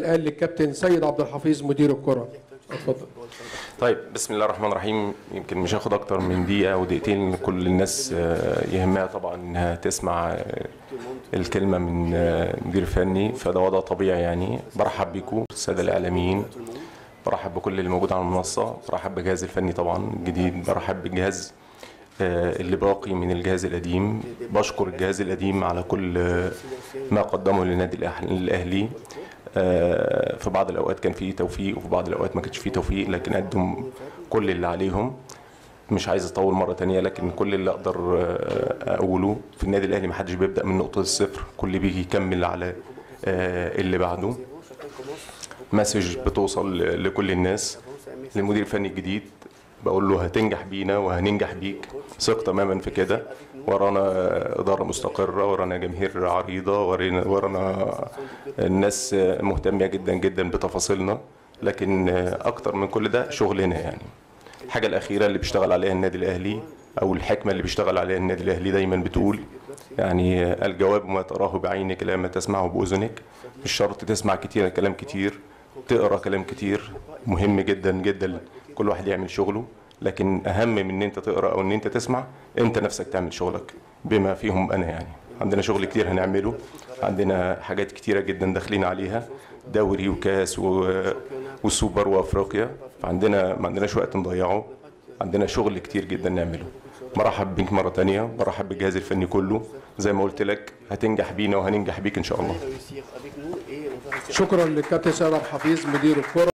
الان للكابتن سيد عبد الحفيظ مدير الكره اتفضل طيب بسم الله الرحمن الرحيم يمكن مش هاخد اكتر من دقيقه او دقيقتين كل الناس آه، يهمها طبعا انها تسمع آه، الكلمه من آه، مدير فني فده وضع طبيعي يعني برحب بيكم الساده الاعلاميين برحب بكل اللي موجود على المنصه برحب بالجهاز الفني طبعا الجديد برحب بالجهاز آه، اللي باقي من الجهاز القديم بشكر الجهاز القديم على كل آه، ما قدمه للنادي الأح- الاهلي آه، في بعض الاوقات كان فيه توفيق وفي بعض الاوقات ما كانش فيه توفيق لكن قدم كل اللي عليهم مش عايز اطول مره تانية لكن كل اللي اقدر آه، اقوله في النادي الاهلي ما حدش بيبدا من نقطه الصفر كل بيجي يكمل على آه، اللي بعده مسج بتوصل ل- لكل الناس للمدير الفني الجديد بقول له هتنجح بينا وهننجح بيك ثق تماما في كده ورانا إدارة مستقرة ورانا جماهير عريضة ورانا, ورانا الناس مهتمة جدا جدا بتفاصيلنا لكن أكتر من كل ده شغلنا يعني الحاجة الأخيرة اللي بيشتغل عليها النادي الأهلي أو الحكمة اللي بيشتغل عليها النادي الأهلي دايما بتقول يعني الجواب ما تراه بعينك لا ما تسمعه بأذنك مش شرط تسمع كتير كلام كتير تقرا كلام كتير مهم جدا جدا كل واحد يعمل شغله لكن اهم من ان انت تقرا او ان انت تسمع انت نفسك تعمل شغلك بما فيهم انا يعني عندنا شغل كتير هنعمله عندنا حاجات كتيره جدا داخلين عليها دوري وكاس و... والسوبر وافريقيا فعندنا ما عندناش وقت نضيعه عندنا شغل كتير جدا نعمله مرحب بيك مرة تانية مرحب بالجهاز الفني كله زي ما قلت لك هتنجح بينا وهننجح بيك إن شاء الله شكرا للكابتن سيد عبد الحفيظ مدير الكره